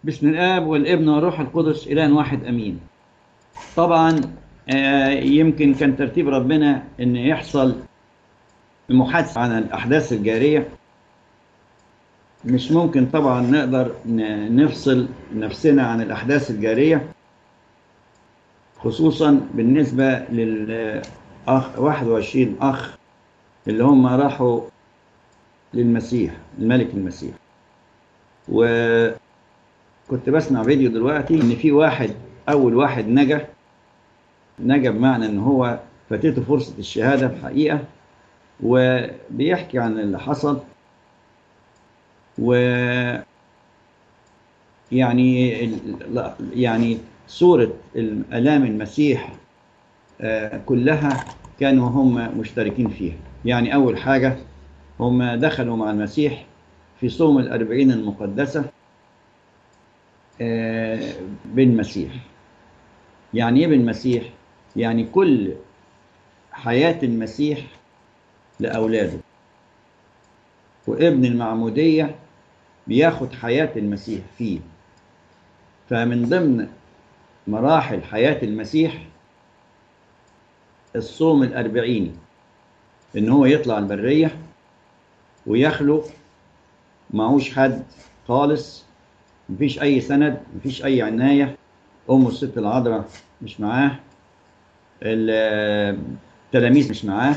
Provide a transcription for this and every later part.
بسم الآب والابن والروح القدس إله واحد أمين طبعا آه، يمكن كان ترتيب ربنا أن يحصل محادثة عن الأحداث الجارية مش ممكن طبعا نقدر ن- نفصل نفسنا عن الأحداث الجارية خصوصا بالنسبة للأخ 21 أخ اللي هم راحوا للمسيح الملك المسيح وكنت بسمع فيديو دلوقتي ان في واحد اول واحد نجا نجا بمعنى ان هو فاتته فرصة الشهادة الحقيقة وبيحكي عن اللي حصل و يعني ال- لا- يعني صورة الآلام المسيح آه، كلها كانوا هم مشتركين فيها يعني أول حاجة هم دخلوا مع المسيح في صوم الأربعين المقدسة آه، بالمسيح يعني إيه بالمسيح؟ يعني كل حياة المسيح لأولاده وابن المعمودية بياخد حياة المسيح فيه فمن ضمن مراحل حياة المسيح الصوم الأربعيني إن هو يطلع البرية ويخلق معهوش حد خالص مفيش أي سند مفيش أي عناية أمه الست العذراء مش معاه ال- التلاميذ مش معاه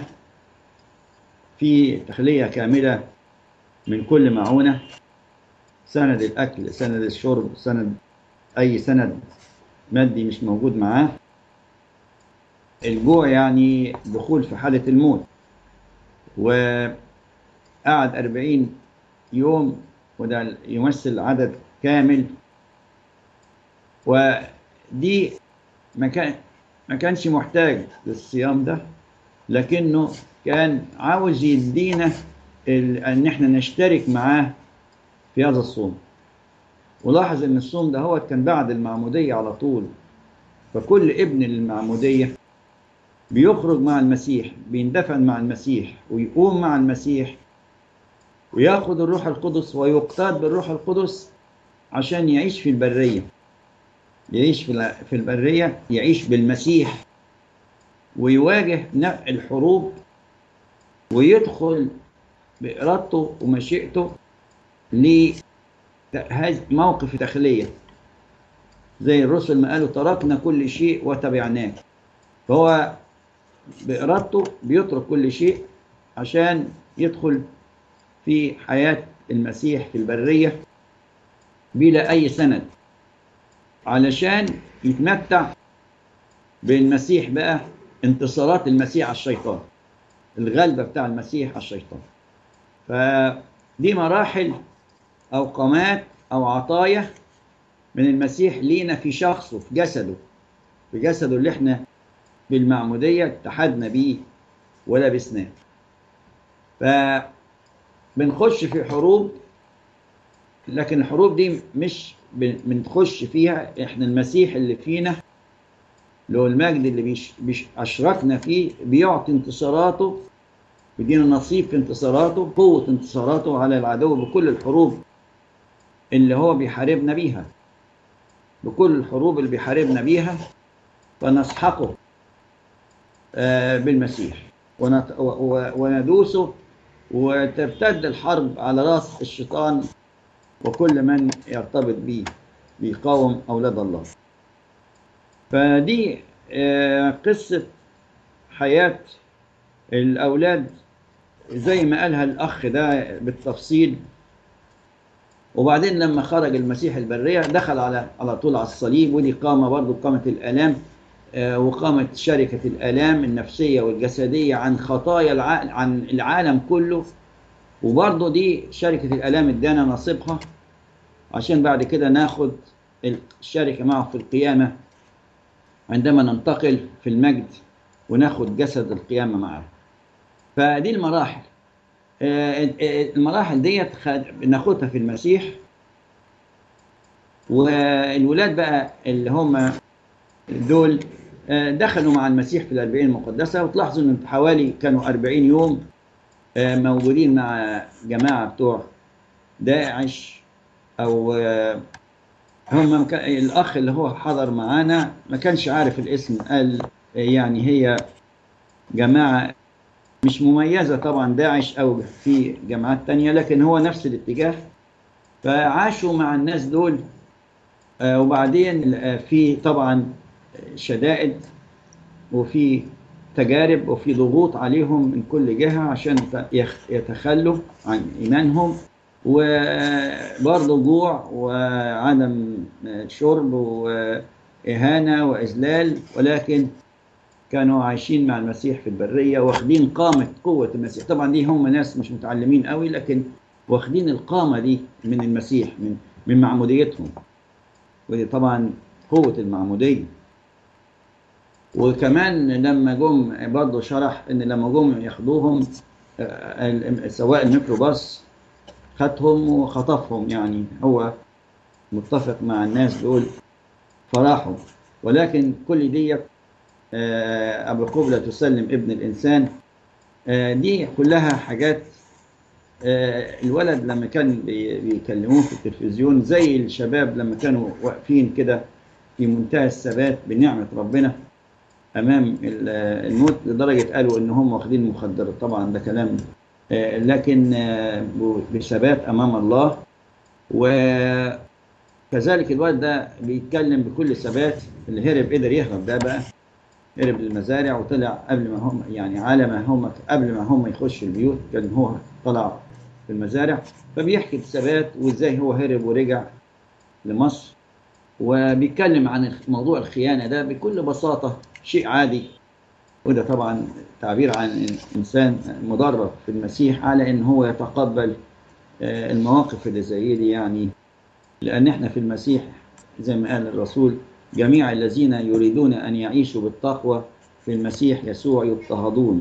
في تخلية كاملة من كل معونة سند الأكل سند الشرب سند أي سند مادي مش موجود معاه الجوع يعني دخول في حالة الموت وقعد أربعين يوم وده يمثل عدد كامل ودي ما كان ما كانش محتاج للصيام ده لكنه كان عاوز يدينا ال- ان احنا نشترك معاه في هذا الصوم ولاحظ ان الصوم ده هو كان بعد المعمودية على طول فكل ابن للمعمودية بيخرج مع المسيح بيندفن مع المسيح ويقوم مع المسيح وياخد الروح القدس ويقتاد بالروح القدس عشان يعيش في البرية يعيش في ال- في البرية يعيش بالمسيح ويواجه ن- الحروب ويدخل بإرادته ومشيئته لموقف تخلية زي الرسل ما قالوا تركنا كل شيء وتبعناك فهو بإرادته بيترك كل شيء عشان يدخل في حياة المسيح في البرية بلا أي سند علشان يتمتع بالمسيح بقى انتصارات المسيح على الشيطان الغلبة بتاع المسيح على الشيطان فدي مراحل أو قامات أو عطايا من المسيح لينا في شخصه في جسده في جسده اللي احنا بالمعمودية اتحدنا بيه ولبسناه فبنخش في حروب لكن الحروب دي مش بن- بنخش فيها احنا المسيح اللي فينا اللي هو المجد اللي بيش بيش أشركنا فيه بيعطي انتصاراته بيدينا نصيب في انتصاراته قوة انتصاراته على العدو بكل الحروب اللي هو بيحاربنا بيها بكل الحروب اللي بيحاربنا بيها فنسحقه آه، بالمسيح ونت- و- و- وندوسه وترتد الحرب على راس الشيطان وكل من يرتبط به بيقاوم أولاد الله فدي آه، قصة حياة الأولاد زي ما قالها الأخ ده بالتفصيل وبعدين لما خرج المسيح البرية دخل على على طول على الصليب ودي قامة برضو قامة الآلام آه، وقامت شركة الآلام النفسية والجسدية عن خطايا العالم عن العالم كله وبرضو دي شركة الآلام ادانا نصيبها عشان بعد كده ناخد الشركة معه في القيامة عندما ننتقل في المجد وناخد جسد القيامة معه فدي المراحل آه، آه، المراحل ديت خد- بناخدها في المسيح والولاد بقى اللي هم دول آه، دخلوا مع المسيح في الأربعين المقدسة وتلاحظوا إن حوالي كانوا أربعين يوم آه، موجودين مع جماعة بتوع داعش أو آه، هم مك... الأخ اللي هو حضر معانا ما كانش عارف الاسم قال يعني هي جماعة مش مميزة طبعا داعش أو في جماعات تانية لكن هو نفس الاتجاه فعاشوا مع الناس دول آه، وبعدين آه، في طبعا شدائد وفي تجارب وفي ضغوط عليهم من كل جهة عشان يخ- يتخلوا عن إيمانهم وبرضه جوع وعدم شرب وإهانة وإذلال ولكن كانوا عايشين مع المسيح في البرية واخدين قامة قوة المسيح طبعا دي هم ناس مش متعلمين قوي لكن واخدين القامة دي من المسيح من من معموديتهم ودي طبعا قوة المعمودية وكمان لما جم برضه شرح ان لما جم ياخدوهم آه، ال- سواء الميكروباص خدهم وخطفهم يعني هو متفق مع الناس دول فراحوا ولكن كل دي آه، أبو قبلة تسلم ابن الإنسان آه، دي كلها حاجات آه، الولد لما كان بي- بيكلموه في التلفزيون زي الشباب لما كانوا واقفين كده في منتهى الثبات بنعمة ربنا أمام ال- الموت لدرجة قالوا إن هم واخدين مخدرات طبعا ده كلام آه، لكن آه، بثبات أمام الله وكذلك الولد ده بيتكلم بكل ثبات اللي هرب قدر يهرب ده بقى هرب للمزارع وطلع قبل ما هم يعني على ما هم قبل ما هم يخشوا البيوت كان هو طلع في المزارع فبيحكي بثبات وازاي هو هرب ورجع لمصر وبيتكلم عن موضوع الخيانة ده بكل بساطة شيء عادي وده طبعا تعبير عن إنسان مدرب في المسيح على إن هو يتقبل آه، المواقف اللي زي دي يعني لأن إحنا في المسيح زي ما قال الرسول جميع الذين يريدون أن يعيشوا بالتقوى في المسيح يسوع يضطهدون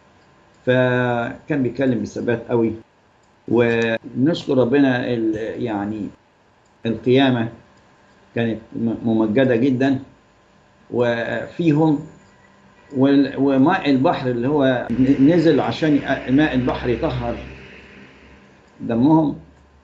فكان بيتكلم بثبات قوي ونشكر ربنا ال- يعني القيامة كانت م- ممجدة جدا وفيهم وال- وماء البحر اللي هو نزل عشان ي- ماء البحر يطهر دمهم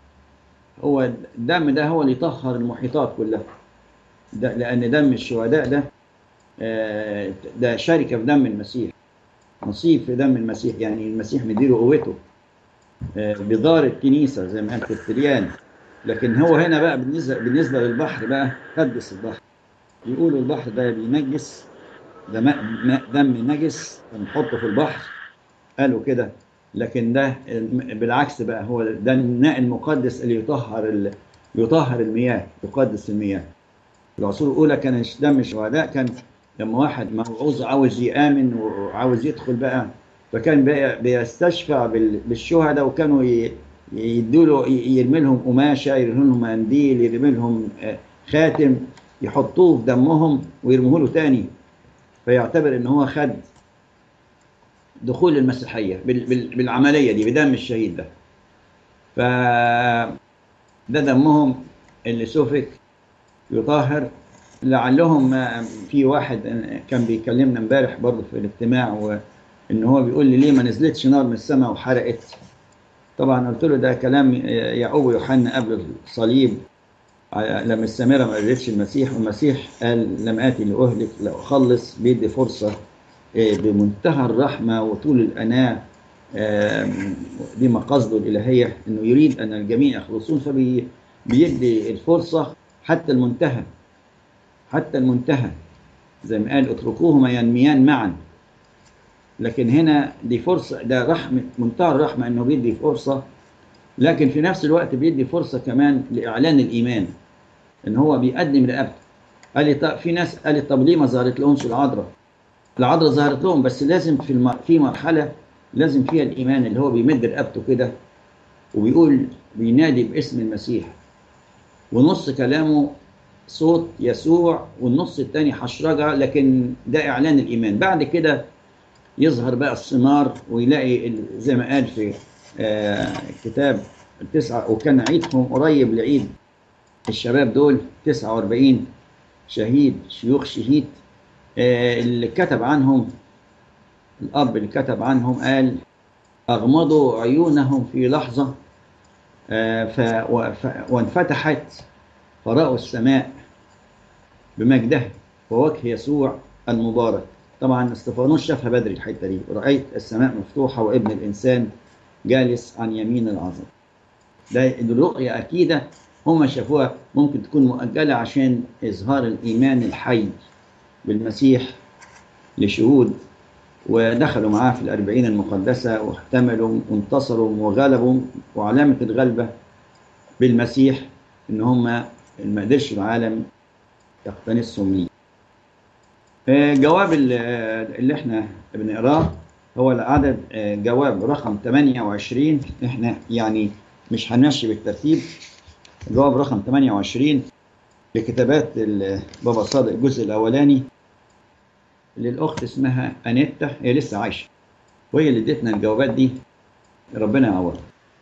هو الدم ده هو اللي يطهر المحيطات كلها ده لأن دم الشهداء ده آه، ده شركة في دم المسيح نصيب في دم المسيح يعني المسيح مديله قوته آه، بضار الكنيسة زي ما قال في التريان لكن هو هنا بقى بالنسبة بالنسبة للبحر بقى قدس البحر يقولوا البحر ده بينجس ده ماء ماء دم نجس نحطه في البحر قالوا كده لكن ده بالعكس بقى هو ده الماء المقدس اللي يطهر ال... يطهر المياه يقدس المياه العصور الأولى كان دم الشهداء كان لما واحد موعوظ عاوز يآمن وعاوز يدخل بقى فكان بقى بيستشفع بال- بالشهداء وكانوا ي- يدوا له يرمي لهم قماشه يرمي لهم منديل يرمي لهم آه، خاتم يحطوه في دمهم ويرموه له تاني فيعتبر ان هو خد دخول المسيحيه بال- بال- بالعمليه دي بدم الشهيد ده ف ده دمهم اللي سفك يطهر لعلهم آه، في واحد كان بيكلمنا امبارح برضه في الاجتماع وان هو بيقول لي ليه ما نزلتش نار من السماء وحرقت طبعا قلت له ده كلام يعقوب ويوحنا قبل الصليب لما السامره ما قالتش المسيح والمسيح قال لم اتي لاهلك لاخلص بيدي فرصه آه، بمنتهى الرحمه وطول الاناه آم، دي مقاصده الالهيه انه يريد ان الجميع يخلصون فبيدي الفرصه حتى المنتهى حتى المنتهى زي ما قال اتركوهما ينميان معا لكن هنا دي فرصة ده رحمة منتهى الرحمة انه بيدي فرصة لكن في نفس الوقت بيدي فرصة كمان لإعلان الإيمان ان هو بيقدم رقبته قال لي طب في ناس قالت طب ليه ما ظهرت لهمش العذراء العذراء ظهرت لهم بس لازم في الم... في مرحلة لازم فيها الإيمان اللي هو بيمد رقبته كده وبيقول بينادي باسم المسيح ونص كلامه صوت يسوع والنص التاني حشرجة لكن ده إعلان الإيمان بعد كده يظهر بقى الثمار ويلاقي ال- زي ما قال في آه، كتاب التسعة وكان عيدهم قريب لعيد الشباب دول 49 شهيد شيوخ شهيد آه، اللي كتب عنهم الأب اللي كتب عنهم قال أغمضوا عيونهم في لحظة آه، ف- و- ف- وانفتحت فرأوا السماء بمجدها ووجه يسوع المبارك طبعا استفانوس شافها بدري الحته دي رأيت السماء مفتوحة وابن الإنسان جالس عن يمين العظم ده الرؤية أكيدة هم شافوها ممكن تكون مؤجلة عشان إظهار الإيمان الحي بالمسيح لشهود ودخلوا معاه في الأربعين المقدسة واحتملوا وانتصروا وغلبوا وعلامة الغلبة بالمسيح إن هم ما قدرش العالم يقتنصهم ليه. جواب اللي احنا بنقراه هو العدد جواب رقم 28 احنا يعني مش هنمشي بالترتيب جواب رقم 28 لكتابات بابا صادق الجزء الاولاني للاخت اسمها انيتا هي لسه عايشه وهي اللي ادتنا الجوابات دي ربنا يعوضها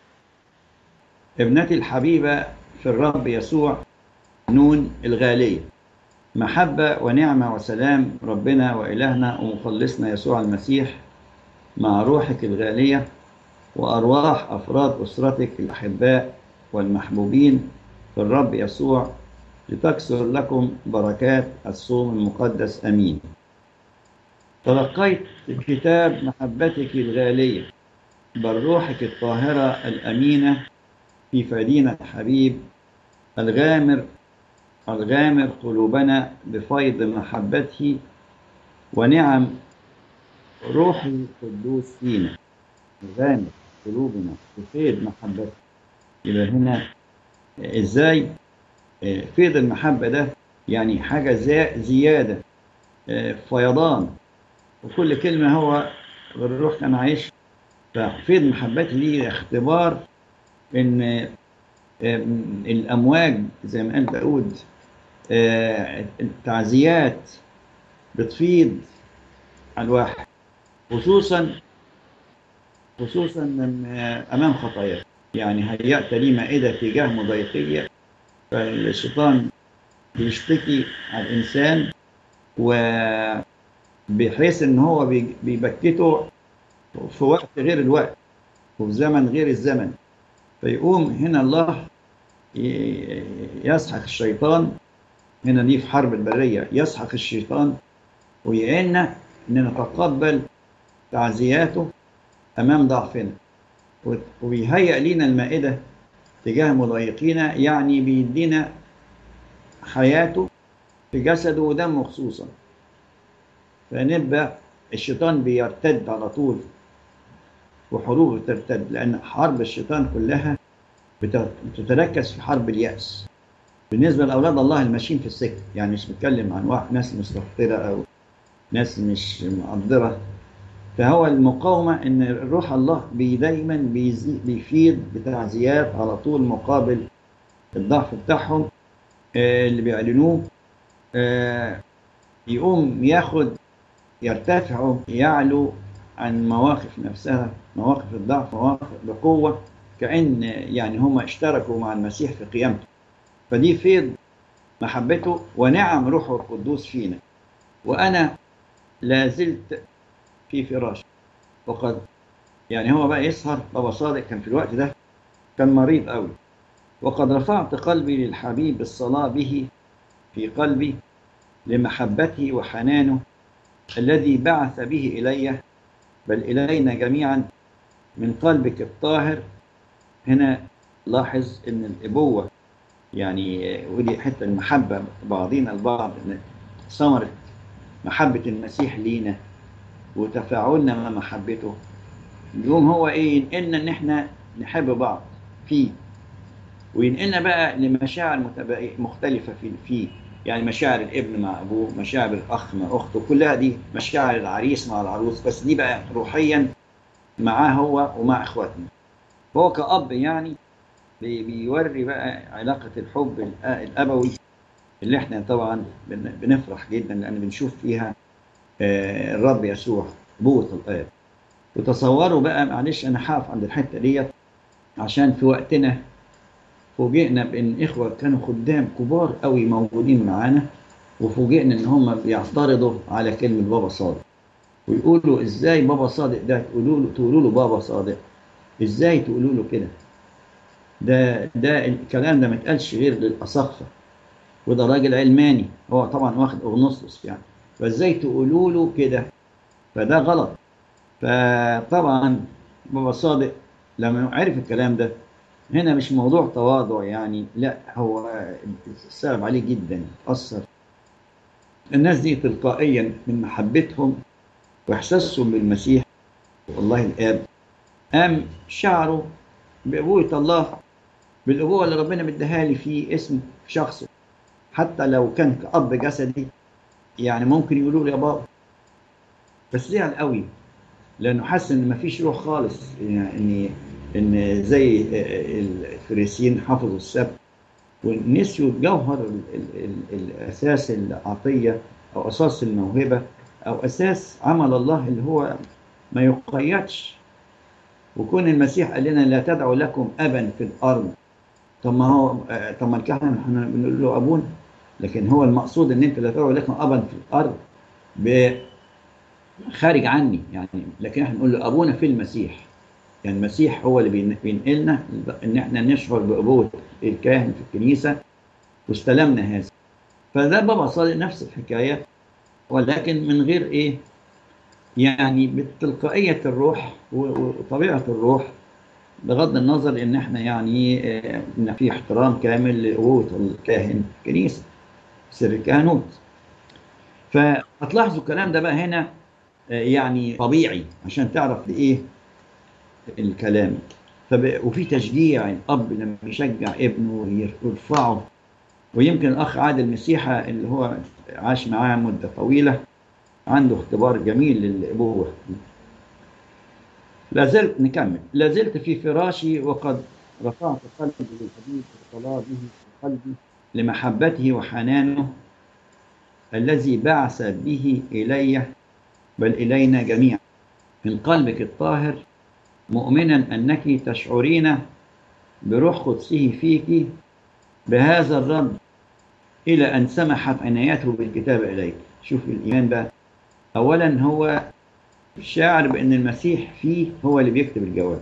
ابنتي الحبيبه في الرب يسوع نون الغاليه محبه ونعمه وسلام ربنا والهنا ومخلصنا يسوع المسيح مع روحك الغاليه وارواح افراد اسرتك الاحباء والمحبوبين في الرب يسوع لتكثر لكم بركات الصوم المقدس امين تلقيت كتاب محبتك الغاليه بل روحك الطاهره الامينه في فدينه حبيب الغامر الغامر قلوبنا بفيض محبته ونعم روح القدوس فينا الغامر قلوبنا بفيض محبته يبقى هنا ازاي فيض المحبة ده يعني حاجة زيادة فيضان وكل كلمة هو الروح كان عايش ففيض محبتي دي اختبار ان الامواج زي ما قال داود التعزيات بتفيض على الواحد خصوصا خصوصا امام خطاياه يعني هيأت لي مائدة تجاه مضايقية فالشيطان بيشتكي على الإنسان وبحيث إن هو بيبكته في وقت غير الوقت وفي زمن غير الزمن فيقوم هنا الله يسحق الشيطان هنا دي في حرب البرية يسحق الشيطان ويعيننا إن نتقبل تعزياته أمام ضعفنا وبيهيئ لنا المائدة تجاه مضايقينا يعني بيدينا حياته في جسده ودمه خصوصا فنبقى الشيطان بيرتد على طول وحروبه بترتد لأن حرب الشيطان كلها بتتركز في حرب اليأس بالنسبة لأولاد الله الماشيين في السكة يعني مش بتكلم عن واحد ناس مستهترة أو ناس مش مقدرة فهو المقاومة إن روح الله بي دايما بيفيد بتعزيات على طول مقابل الضعف بتاعهم اللي بيعلنوه يقوم ياخد يرتفعوا يعلو عن مواقف نفسها مواقف الضعف مواقف بقوة كأن يعني هم اشتركوا مع المسيح في قيامته فدي فيض محبته ونعم روحه القدوس فينا وأنا لا زلت في فراش وقد يعني هو بقى يسهر بابا صادق كان في الوقت ده كان مريض قوي وقد رفعت قلبي للحبيب بالصلاة به في قلبي لمحبته وحنانه الذي بعث به إلي بل إلينا جميعا من قلبك الطاهر هنا لاحظ ان الابوه يعني ودي حته المحبه بعضينا البعض ثمره محبه المسيح لينا وتفاعلنا مع محبته يقوم هو ايه ينقلنا ان احنا نحب بعض فيه وينقلنا بقى لمشاعر مختلفه في فيه يعني مشاعر الابن مع ابوه مشاعر الاخ مع اخته كلها دي مشاعر العريس مع العروس بس دي بقى روحيا معاه هو ومع اخواتنا هو كأب يعني بيوري بقى علاقة الحب الأبوي اللي احنا طبعا بنفرح جدا لأن بنشوف فيها الرب يسوع قوة الآب وتصوروا بقى معلش أنا هقف عند الحتة ديت عشان في وقتنا فوجئنا بأن إخوة كانوا خدام كبار قوي موجودين معانا وفوجئنا إن هم بيعترضوا على كلمة بابا صادق ويقولوا إزاي بابا صادق ده تقولوا له تقولوا له بابا صادق ازاي تقولوا له كده ده ده الكلام ده ما اتقالش غير للاصخه وده راجل علماني هو طبعا واخد اغنوستوس يعني فازاي تقولوا له كده فده غلط فطبعا بابا صادق لما عرف الكلام ده هنا مش موضوع تواضع يعني لا هو صعب عليه جدا أثر الناس دي تلقائيا من محبتهم واحساسهم بالمسيح والله الاب قام شعروا بأبوة الله بالأبوة اللي ربنا مديها لي في اسم شخصه حتى لو كان كأب جسدي يعني ممكن يقولوا لي يا بابا بس زعل قوي لأنه حس إن مفيش روح خالص يعني إن زي الفريسيين حفظوا السبت ونسيوا جوهر ال ال ال الأساس العطية أو أساس الموهبة أو أساس عمل الله اللي هو ما يقيدش وكون المسيح قال لنا لا تدعوا لكم أبا في الأرض طب ما هو طب ما الكهنة احنا بنقول له أبونا لكن هو المقصود إن أنت لا تدعوا لكم أبا في الأرض خارج عني يعني لكن احنا بنقول له أبونا في المسيح يعني المسيح هو اللي بينقلنا ان احنا نشعر بابوه الكاهن في الكنيسه واستلمنا هذا فده بابا صادق نفس الحكايه ولكن من غير ايه يعني بتلقائيه الروح وطبيعه الروح بغض النظر ان احنا يعني ان في احترام كامل لابوه الكاهن في الكنيسه سر الكهنوت فهتلاحظوا الكلام ده بقى هنا يعني طبيعي عشان تعرف لايه الكلام فب... وفي تشجيع الاب لما يشجع ابنه يرفعه ويمكن الاخ عادل مسيحه اللي هو عاش معاه مده طويله عنده اختبار جميل للابوه لا زلت نكمل لا زلت في فراشي وقد رفعت قلبي للحديث والصلاه به في قلبي لمحبته وحنانه الذي بعث به الي بل الينا جميعا من قلبك الطاهر مؤمنا أنك تشعرين بروح قدسه فيك بهذا الرد إلى أن سمحت عنايته بالكتاب إليك شوف الإيمان بقى أولا هو شاعر بأن المسيح فيه هو اللي بيكتب الجواب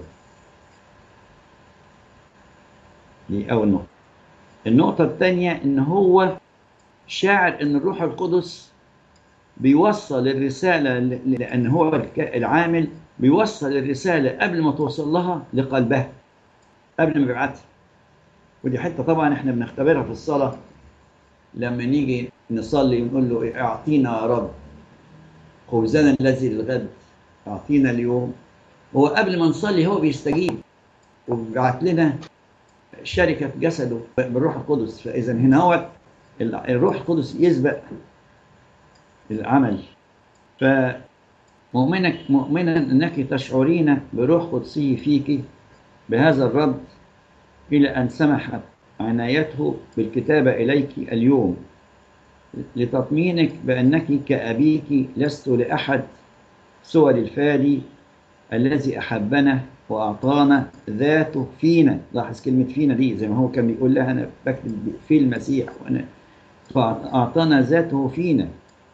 دي أول نقطة النقطة الثانية إن هو شاعر إن الروح القدس بيوصل الرسالة لأن هو العامل بيوصل الرسالة قبل ما توصل لها لقلبها قبل ما يبعتها ودي حتة طبعا احنا بنختبرها في الصلاة لما نيجي نصلي ونقول له اعطينا يا رب خبزنا الذي للغد اعطينا اليوم هو قبل ما نصلي هو بيستجيب وبيبعت لنا شركة جسده بالروح القدس فإذا هنا هو الروح القدس يسبق العمل ف مؤمنك مؤمنا انك تشعرين بروح قدسه فيك بهذا الرد الى ان سمحت عنايته بالكتابه اليك اليوم لتطمينك بانك كابيك لست لاحد سوى للفادي الذي احبنا واعطانا ذاته فينا لاحظ كلمه فينا دي زي ما هو كان بيقول لها انا بكتب في المسيح وانا فاعطانا ذاته فينا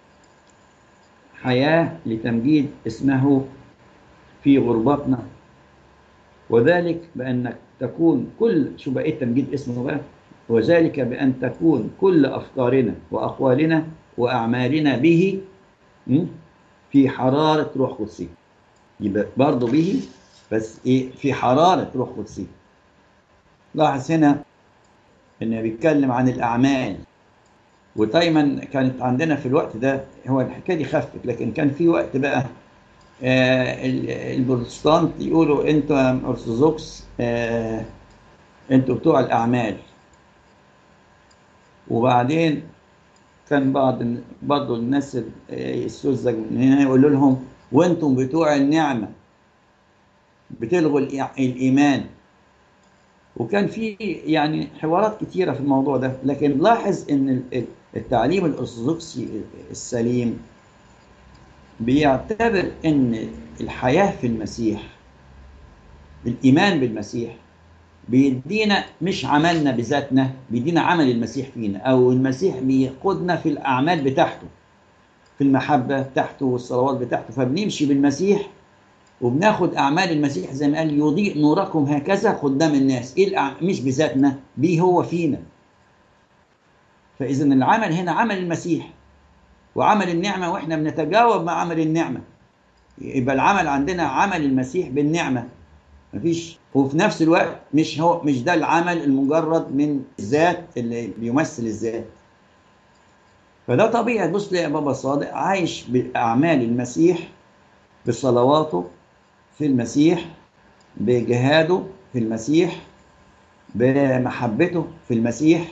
حياة لتمجيد اسمه في غربتنا وذلك بأنك تكون كل شو بقى تمجيد اسمه بقى وذلك بأن تكون كل أفكارنا وأقوالنا وأعمالنا به في حرارة روح قدسي يبقى برضه به بس إيه في حرارة روح قدسي لاحظ هنا إنه بيتكلم عن الأعمال ودايما كانت عندنا في الوقت ده هو الحكايه دي خفت لكن كان في وقت بقى آه البروتستانت يقولوا انتوا ارثوذكس آه انتوا بتوع الاعمال وبعدين كان بعض برضه الناس السذج من هنا يقولوا لهم وانتم بتوع النعمه بتلغوا الايمان وكان في يعني حوارات كتيرة في الموضوع ده لكن لاحظ ان التعليم الارثوذكسي السليم بيعتبر ان الحياة في المسيح الإيمان بالمسيح بيدينا مش عملنا بذاتنا بيدينا عمل المسيح فينا أو المسيح بيقودنا في الأعمال بتاعته في المحبة بتاعته والصلوات بتاعته فبنمشي بالمسيح وبناخد اعمال المسيح زي ما قال يضيء نوركم هكذا قدام الناس ايه الأع... مش بذاتنا بيه هو فينا فاذا العمل هنا عمل المسيح وعمل النعمه واحنا بنتجاوب مع عمل النعمه يبقى العمل عندنا عمل المسيح بالنعمه مفيش وفي نفس الوقت مش هو مش ده العمل المجرد من الذات اللي بيمثل الذات فده طبيعي تبص يا بابا صادق عايش باعمال المسيح بصلواته في المسيح بجهاده في المسيح بمحبته في المسيح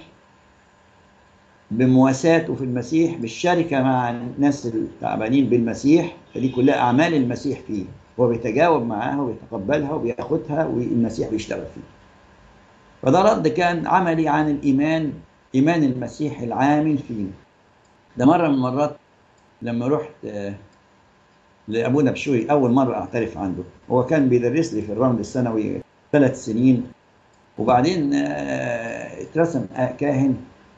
بمواساته في المسيح بالشركة مع الناس التعبانين بالمسيح فدي كلها أعمال المسيح فيه هو بيتجاوب معاها وبيتقبلها وبياخدها والمسيح بيشتغل فيه فده رد كان عملي عن الإيمان إيمان المسيح العامل فينا ده مرة من المرات لما رحت آه لأبونا بشوي أول مرة أعترف عنده هو كان بيدرس لي في الرمل الثانوي ثلاث سنين وبعدين آه اترسم كاهن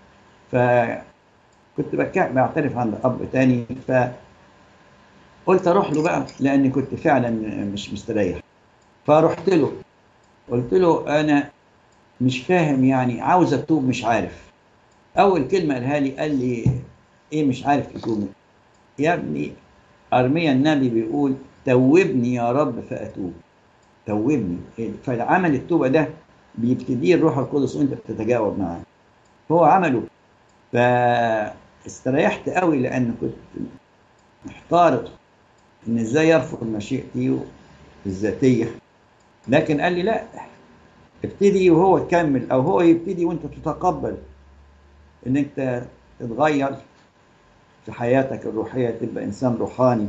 فكنت بعترف عند أب تاني فقلت أروح له بقى لأني كنت فعلا مش مستريح فرحت له قلت له أنا مش فاهم يعني عاوز أتوب مش عارف أول كلمة قالها لي قال لي إيه مش عارف أتوب يا ابني أرميا النبي بيقول توبني يا رب فأتوب توبني فعمل التوبة ده بيبتديه الروح القدس وانت بتتجاوب معاه هو عمله فاستريحت قوي لان كنت محتار ان ازاي يرفض مشيئتي الذاتيه لكن قال لي لا ابتدي وهو يكمل او هو يبتدي وانت تتقبل ان انت تتغير في حياتك الروحيه تبقى انسان روحاني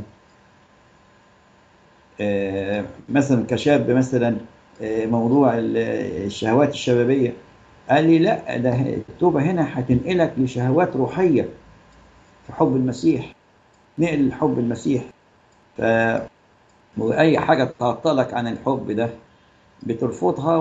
آه مثلا كشاب مثلا آه موضوع الشهوات الشبابيه قال لي لا ده التوبة هنا هتنقلك لشهوات روحية في حب المسيح نقل لحب المسيح ف وأي حاجة تعطلك عن الحب ده بترفضها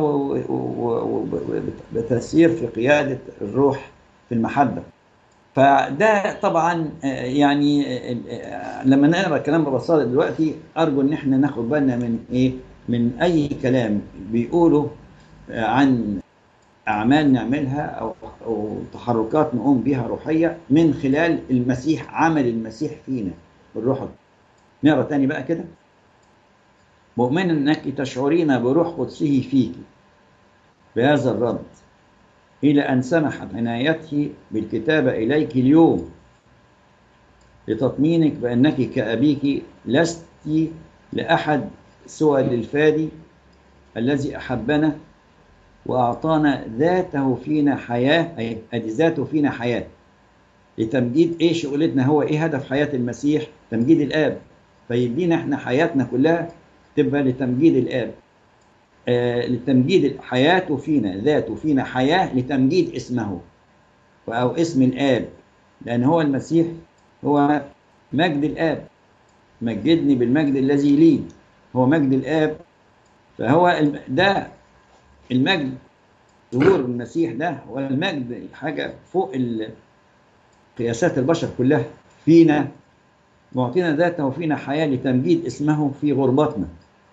وبتسير في قيادة الروح في المحبة فده طبعا يعني لما نقرا كلام بابا صادق دلوقتي ارجو ان احنا ناخد بالنا من ايه من اي كلام بيقوله عن أعمال نعملها أو, أو تحركات نقوم بها روحية من خلال المسيح عمل المسيح فينا بالروح نقرا تاني بقى كده مؤمن أنك تشعرين بروح قدسه فيك بهذا الرد إلى أن سمحت عنايته بالكتابة إليك اليوم لتطمينك بأنك كأبيك لست لأحد سوى للفادي الذي أحبنا وأعطانا ذاته فينا حياة أي أدي ذاته فينا حياة لتمجيد إيه شغلتنا هو إيه هدف حياة المسيح تمجيد الآب فيدينا إحنا حياتنا كلها تبقى لتمجيد الآب آه لتمجيد حياته فينا ذاته فينا حياة لتمجيد اسمه أو اسم الآب لأن هو المسيح هو مجد الآب مجدني بالمجد الذي لي هو مجد الآب فهو ده المجد ظهور المسيح ده هو المجد حاجة فوق قياسات البشر كلها فينا معطينا ذاته فينا حياة لتمجيد اسمه في غربتنا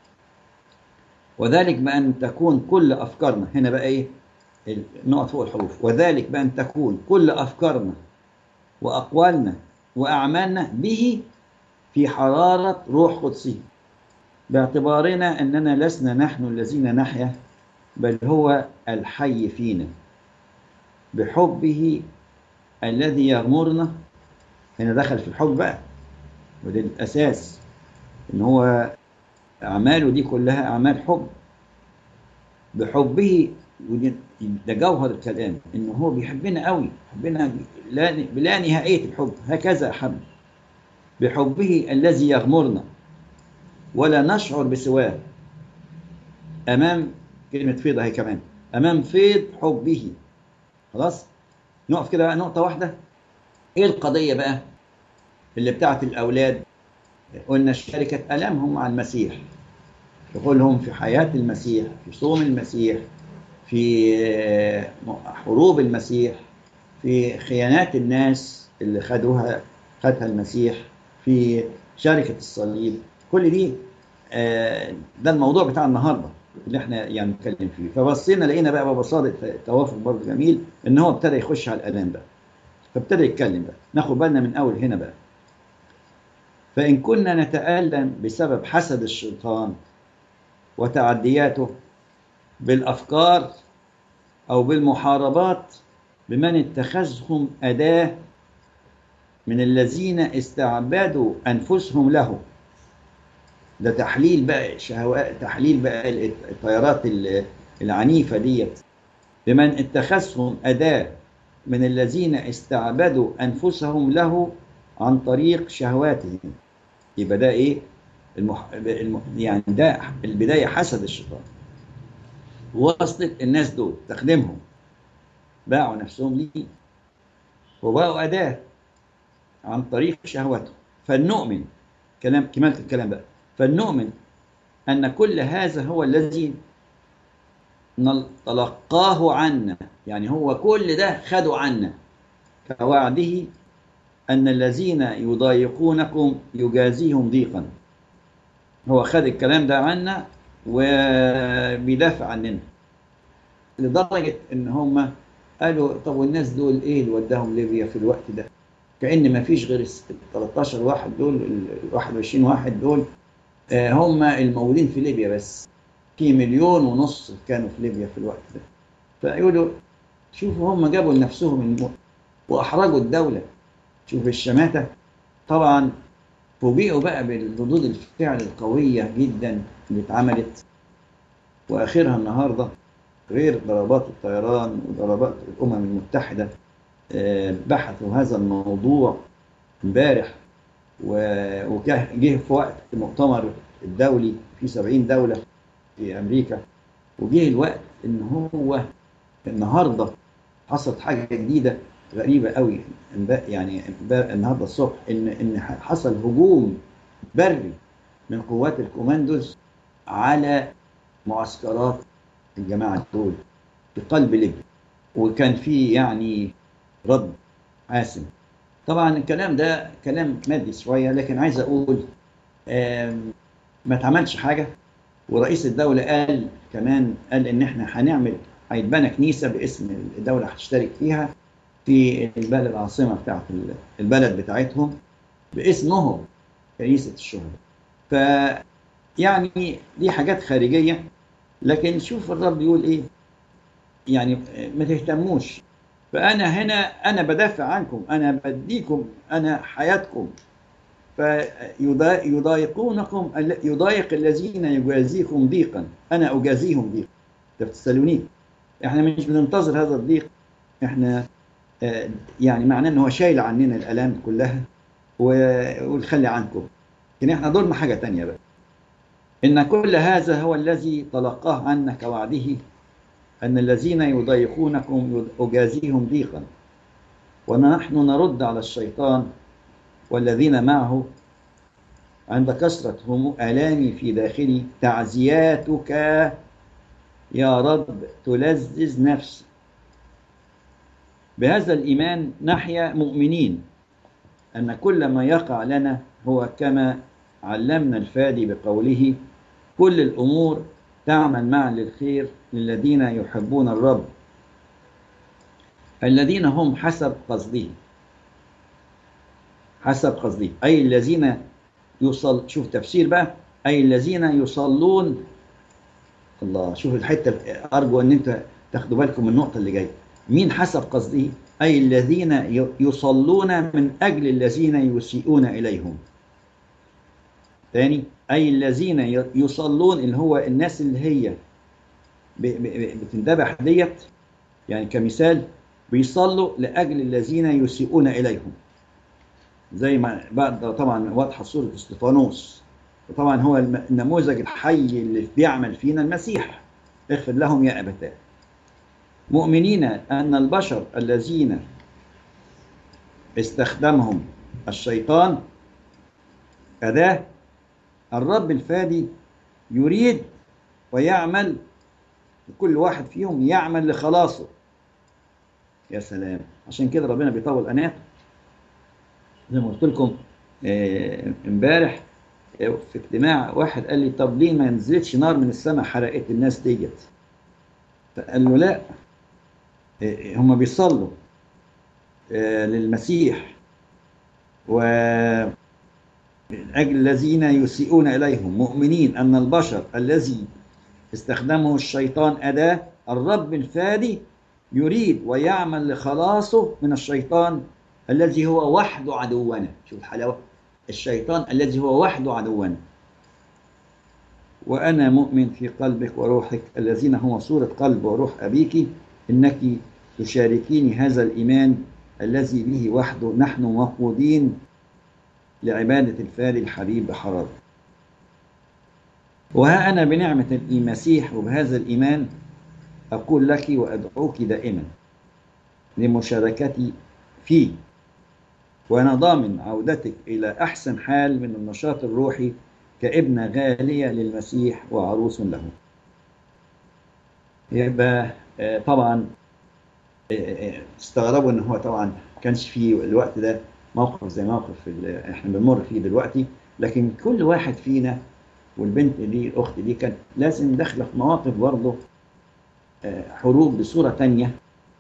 وذلك بأن تكون كل أفكارنا هنا بقى إيه نقط فوق الحروف وذلك بأن تكون كل أفكارنا وأقوالنا وأعمالنا به في حرارة روح قدسه باعتبارنا أننا لسنا نحن الذين نحيا بل هو الحي فينا بحبه الذي يغمرنا هنا دخل في الحب بقى وده الأساس إن هو أعماله دي كلها أعمال حب بحبه ده جوهر الكلام إن هو بيحبنا قوي حبنا بلا نهائية الحب هكذا أحب بحبه الذي يغمرنا ولا نشعر بسواه أمام كلمة فيض أهي كمان أمام فيض حبه خلاص نقف كده بقى نقطة واحدة إيه القضية بقى اللي بتاعت الأولاد قلنا شركة ألمهم مع المسيح دخولهم في حياة المسيح في صوم المسيح في حروب المسيح في خيانات الناس اللي خدوها خدها المسيح في شركة الصليب كل دي ده الموضوع بتاع النهارده اللي احنا يعني نتكلم فيه فبصينا لقينا بقى بابا صادق توافق برضه جميل ان هو ابتدى يخش على الالام بقى فابتدى يتكلم بقى ناخد بالنا من اول هنا بقى فان كنا نتالم بسبب حسد الشيطان وتعدياته بالافكار او بالمحاربات بمن اتخذهم اداه من الذين استعبدوا انفسهم له ده تحليل بقى شهوات تحليل بقى التيارات العنيفه ديت بمن اتخذهم اداه من الذين استعبدوا انفسهم له عن طريق شهواتهم يبقى ده ايه المح... الم... يعني ده البدايه حسد الشيطان وصلت الناس دول تخدمهم باعوا نفسهم ليه وبقوا اداه عن طريق شهواتهم فلنؤمن كلام كمالة الكلام بقى فلنؤمن أن كل هذا هو الذي تلقاه عنا يعني هو كل ده خده عنا كوعده أن الذين يضايقونكم يجازيهم ضيقا هو خد الكلام ده عنا وبيدافع عننا لدرجة إن هم قالوا طب والناس دول إيه اللي وداهم ليبيا في الوقت ده كأن ما فيش غير ال 13 واحد دول ال 21 واحد دول هم الموجودين في ليبيا بس في مليون ونص كانوا في ليبيا في الوقت ده فيقولوا شوفوا هم جابوا لنفسهم الموت واحرجوا الدوله شوف الشماته طبعا فوجئوا بقى بالردود الفعل القويه جدا اللي اتعملت واخرها النهارده غير ضربات الطيران وضربات الامم المتحده بحثوا هذا الموضوع امبارح وجه في وقت المؤتمر الدولي في 70 دوله في امريكا وجه الوقت ان هو النهارده حصلت حاجه جديده غريبه قوي يعني النهارده الصبح ان ان حصل هجوم بري من قوات الكوماندوز على معسكرات الجماعه دول في قلب ليبيا وكان في يعني رد حاسم طبعا الكلام ده كلام مادي شويه لكن عايز اقول ما اتعملش حاجه ورئيس الدوله قال كمان قال ان احنا هنعمل هيتبنى كنيسه باسم الدوله هتشترك فيها في البلد العاصمه بتاعت البلد بتاعتهم باسمهم كنيسه الشهداء ف يعني دي حاجات خارجيه لكن شوف الرب بيقول ايه يعني ما تهتموش فانا هنا انا بدافع عنكم انا بديكم انا حياتكم فيضايقونكم يضايق الذين يجازيكم ضيقا انا اجازيهم ضيقا ده في تسالونيك احنا مش بننتظر هذا الضيق احنا يعني معناه ان هو شايل عننا الالام كلها ونخلي عنكم لكن احنا دورنا حاجه تانية بقى ان كل هذا هو الذي تلقاه عنا كوعده ان الذين يضايقونكم اجازيهم ضيقا ونحن نرد على الشيطان والذين معه عند كثرة آلامي في داخلي تعزياتك يا رب تلذذ نفسي بهذا الإيمان نحيا مؤمنين أن كل ما يقع لنا هو كما علمنا الفادي بقوله كل الأمور تعمل معا للخير للذين يحبون الرب الذين هم حسب قصده حسب قصده أي الذين يصل شوف تفسير بقى أي الذين يصلون الله شوف الحتة أرجو أن أنت تاخدوا بالكم من النقطة اللي جاية مين حسب قصده أي الذين يصلون من أجل الذين يسيئون إليهم تاني أي الذين يصلون اللي هو الناس اللي هي بتندبح ديت يعني كمثال بيصلوا لأجل الذين يسيئون إليهم زي ما بعد طبعا واضحة صورة استفانوس وطبعا هو النموذج الحي اللي بيعمل فينا المسيح اغفر لهم يا أبتاه مؤمنين أن البشر الذين استخدمهم الشيطان أداة الرب الفادي يريد ويعمل كل واحد فيهم يعمل لخلاصه يا سلام عشان كده ربنا بيطول أناته زي ما قلت لكم امبارح في اجتماع واحد قال لي طب ليه ما نزلتش نار من السماء حرقت الناس ديت فقال له لا هم بيصلوا آه، للمسيح و من أجل الذين يسيئون إليهم مؤمنين أن البشر الذي استخدمه الشيطان أداة الرب الفادي يريد ويعمل لخلاصه من الشيطان الذي هو وحده عدونا شوف الحلاوة الشيطان الذي هو وحده عدونا وأنا مؤمن في قلبك وروحك الذين هم صورة قلب وروح أبيك إنك تشاركيني هذا الإيمان الذي به وحده نحن مفقودين لعبادة الفادي الحبيب بحرارة وها أنا بنعمة المسيح وبهذا الإيمان أقول لك وأدعوك دائما لمشاركتي فيه وأنا ضامن عودتك إلى أحسن حال من النشاط الروحي كابنة غالية للمسيح وعروس له يبقى آه، طبعا آه، آه، استغربوا ان هو طبعا كانش في الوقت ده موقف زي موقف ال- احنا بنمر فيه دلوقتي لكن كل واحد فينا والبنت دي الاخت دي كانت لازم داخله في مواقف برضه آه، حروب بصوره تانية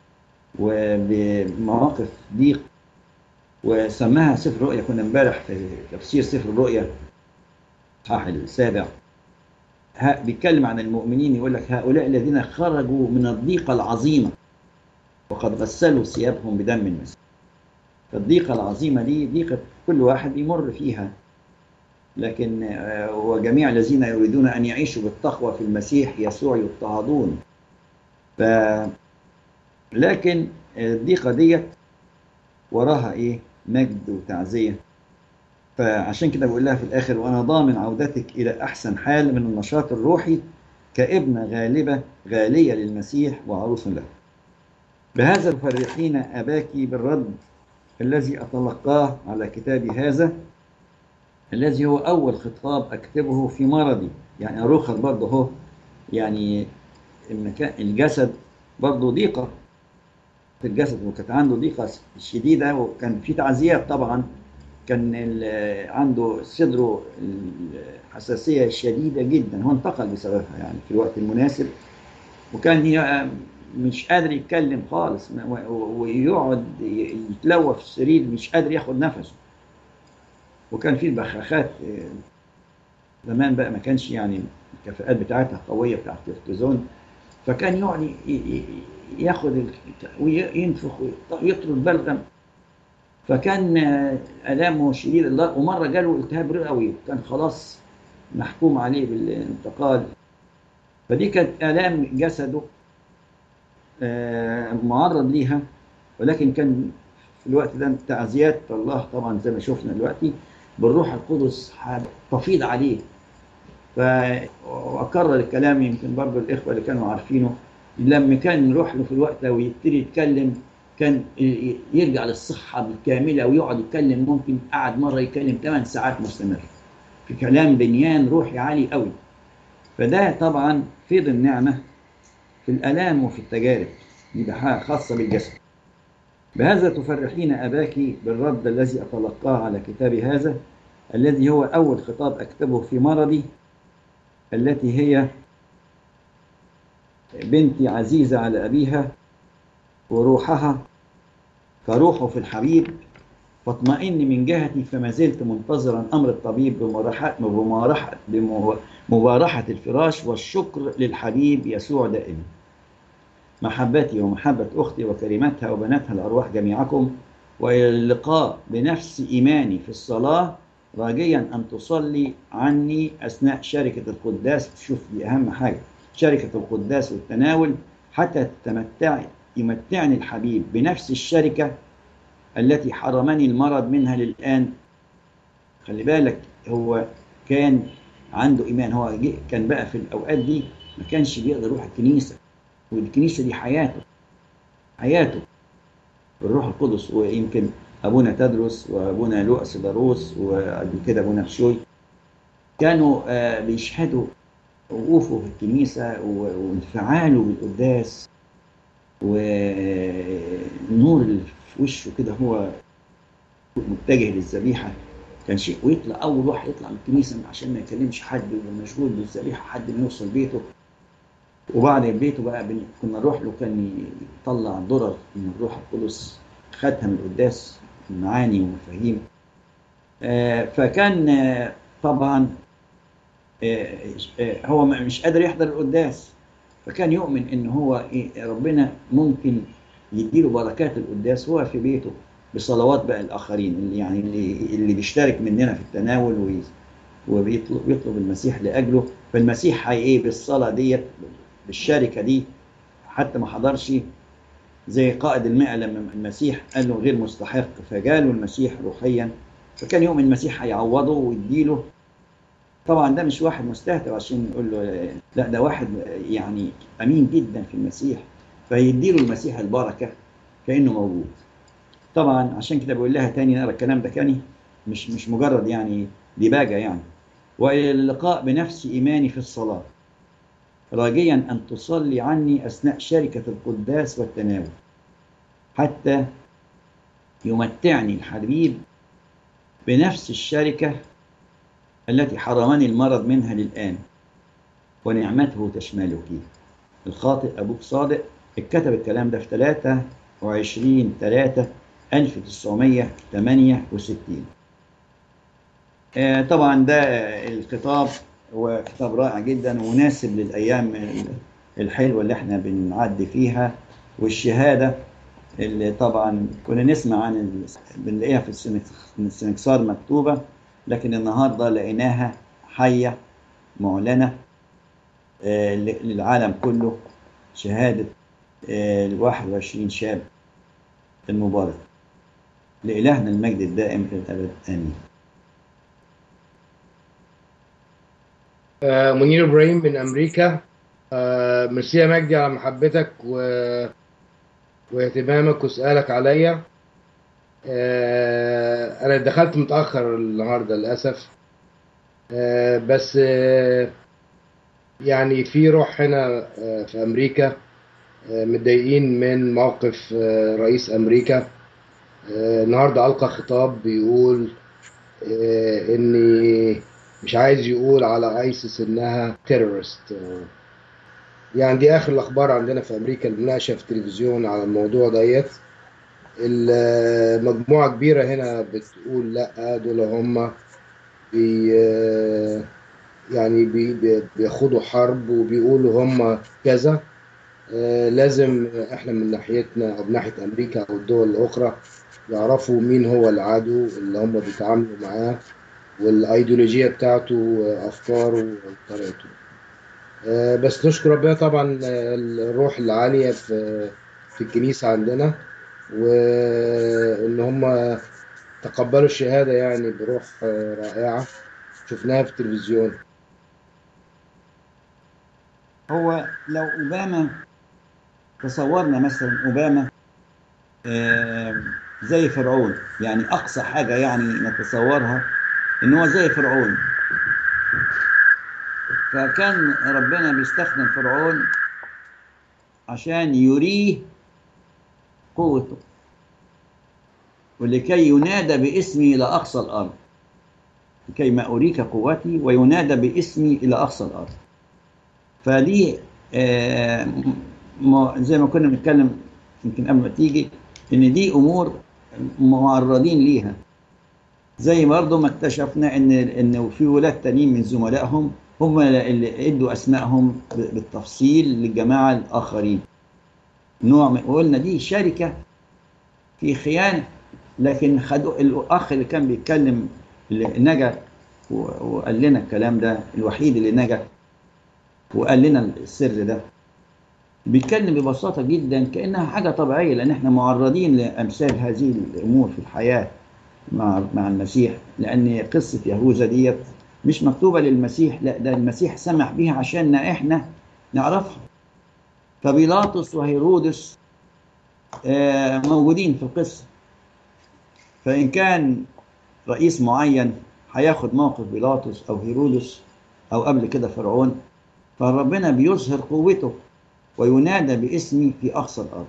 وبمواقف ضيق وسماها سفر الرؤيا كنا امبارح في تفسير سفر الرؤيا الاصحاح السابع ها- بيتكلم عن المؤمنين يقول لك هؤلاء الذين خرجوا من الضيقه العظيمه وقد غسلوا ثيابهم بدم المسيح فالضيقه العظيمه دي ضيقه كل واحد بيمر فيها لكن آه، وجميع الذين يريدون ان يعيشوا بالتقوى في المسيح يسوع يضطهدون ف لكن الضيقه ديت وراها ايه مجد وتعزيه فعشان كده بقول لها في الاخر وانا ضامن عودتك الى احسن حال من النشاط الروحي كابنه غالبه غاليه للمسيح وعروس له بهذا تفرحين اباك بالرد الذي اتلقاه على كتابي هذا الذي هو اول خطاب اكتبه في مرضي يعني اروخر برضه هو يعني المكان الجسد برضه ضيقه في الجسد وكانت عنده ضيقه شديده وكان في تعزيات طبعا كان ال- عنده صدره الحساسيه شديده جدا هو انتقل بسببها يعني في الوقت المناسب وكان ي- مش قادر يتكلم خالص و- و- ويقعد ي- يتلوى في السرير مش قادر ياخد نفسه وكان في البخاخات آه، زمان بقى ما كانش يعني الكفاءات بتاعتها قويه بتاعت الكورتيزون فكان يقعد ي- ي- ي- ياخد ال- وينفخ ويطرد بلغم فكان آه، الامه شديد ومره جاله التهاب رئوي كان خلاص محكوم عليه بالانتقال فدي كانت الام جسده آه، معرض ليها ولكن كان في الوقت ده تعزيات الله طبعا زي ما شفنا دلوقتي بالروح القدس تفيض عليه فأكرر الكلام يمكن برضه الإخوة اللي كانوا عارفينه لما كان يروح له في الوقت ده ويبتدي يتكلم كان ي- يرجع للصحة بالكاملة ويقعد يتكلم ممكن قعد مرة يتكلم 8 ساعات مستمر في كلام بنيان روحي عالي قوي فده طبعا فيض النعمة في الآلام وفي التجارب دي ده حاجة خاصة بالجسد بهذا تفرحين أباك بالرد الذي أتلقاه على كتابي هذا الذي هو أول خطاب أكتبه في مرضي التي هي بنتي عزيزة على أبيها وروحها كروحه في الحبيب فاطمئن من جهتي فما زلت منتظرا أمر الطبيب بمراحة بمراحة بمبارحة الفراش والشكر للحبيب يسوع دائما محبتي ومحبة أختي وكلمتها وبناتها الأرواح جميعكم وإلى اللقاء بنفس إيماني في الصلاة راجيا أن تصلي عني أثناء شركة القداس شوف دي أهم حاجة شركة القداس والتناول حتى تمتع يمتعني الحبيب بنفس الشركة التي حرمني المرض منها للآن خلي بالك هو كان عنده إيمان هو جه- كان بقى في الأوقات دي ما كانش بيقدر يروح الكنيسة والكنيسة دي حياته حياته بالروح القدس ويمكن أبونا تدرس وأبونا لؤس داروس وقبل كده أبونا بشوي كانوا آه، بيشهدوا وقوفه في الكنيسة و- وانفعاله بالقداس والنور اللي في وشه كده هو متجه للذبيحة كان شيء ويطلع أول واحد يطلع من الكنيسة عشان ما يكلمش حد يبقى مشغول بالذبيحة حد ما يوصل بيته وبعد بيته بقى بن- كنا نروح له كان يطلع ضرر من الروح القدس خدها من القداس معاني ومفاهيم آه، فكان آه، طبعا آه، آه، هو م- مش قادر يحضر القداس فكان يؤمن ان هو إيه، ربنا ممكن يديله بركات القداس هو في بيته بصلوات بقى الاخرين اللي يعني اللي, اللي بيشترك مننا في التناول وي- وبيطلب يطلب المسيح لاجله فالمسيح هي ايه بالصلاه ديت بالشركه دي حتى ما حضرش زي قائد المئة لما المسيح قال له غير مستحق فجاله المسيح روحيا فكان يؤمن المسيح هيعوضه ويديله طبعا ده مش واحد مستهتر عشان نقول له لا ده واحد يعني امين جدا في المسيح فيديله المسيح البركه كانه موجود طبعا عشان كده بقول لها تاني نقرا الكلام ده كاني مش مش مجرد يعني ديباجه يعني والى اللقاء بنفس ايماني في الصلاه راجيا ان تصلي عني اثناء شركه القداس والتناول حتى يمتعني الحبيب بنفس الشركه التي حرمني المرض منها للآن ونعمته تشملك الخاطئ أبوك صادق اتكتب الكلام ده في 23 3 1968 آه، طبعا ده الخطاب هو كتاب رائع جدا ومناسب للأيام الحلوة اللي احنا بنعدي فيها والشهادة اللي طبعا كنا نسمع عن ال- بنلاقيها في السنك- السنكسار مكتوبة لكن النهارده لقيناها حية معلنة آه، ل- للعالم كله شهادة آه، ال 21 شاب المبارك لإلهنا المجد الدائم إلى الأبد آمين آه، منير ابراهيم من امريكا آه، ميرسي يا مجدي على محبتك و... واهتمامك وسؤالك عليا آه، انا دخلت متاخر النهارده للاسف آه، بس آه، يعني في روح هنا آه، في امريكا آه، متضايقين من موقف آه، رئيس امريكا آه، النهارده القى خطاب بيقول آه، اني مش عايز يقول على ايسيس انها تيرورست يعني دي اخر الاخبار عندنا في امريكا المناقشه في التلفزيون على الموضوع ديت ال- مجموعه كبيره هنا بتقول لا دول هم بي يعني بي بي- بياخدوا حرب وبيقولوا هم كذا آه، لازم احنا من ناحيتنا او من ناحيه امريكا او الدول الاخرى يعرفوا مين هو العدو اللي هم بيتعاملوا معاه والايديولوجيه بتاعته وافكاره وطريقته آه، بس نشكر ربنا طبعا آه، الروح العاليه في في الكنيسه عندنا وان هم تقبلوا الشهاده يعني بروح آه، رائعه شفناها في التلفزيون هو لو أوباما تصورنا مثلا أوباما آه، زي فرعون يعني أقصى حاجة يعني نتصورها إن هو زي فرعون فكان ربنا بيستخدم فرعون عشان يريه قوته ولكي ينادى باسمي إلى أقصى الأرض لكي ما أريك قوتي وينادى باسمي إلى أقصى الأرض فدي آه، م- زي ما كنا بنتكلم يمكن قبل ما تيجي ان دي امور معرضين ليها زي برضه ما اكتشفنا ان ان في ولاد تانيين من زملائهم هم اللي ادوا اسمائهم ب- بالتفصيل للجماعه الاخرين نوع من وقلنا دي شركه في خيانه لكن خدوا الاخ اللي كان بيتكلم اللي نجا و- وقال لنا الكلام ده الوحيد اللي نجا وقال لنا السر ده بيتكلم ببساطة جدا كأنها حاجة طبيعية لأن احنا معرضين لأمثال هذه الأمور في الحياة مع مع المسيح لأن قصة يهوذا ديت مش مكتوبة للمسيح لا ده المسيح سمح بيها عشان احنا نعرفها فبيلاطس وهيرودس آه، موجودين في القصة فإن كان رئيس معين هياخد موقف بيلاطس أو هيرودس أو قبل كده فرعون فربنا بيظهر قوته وينادى باسمي في أقصى الأرض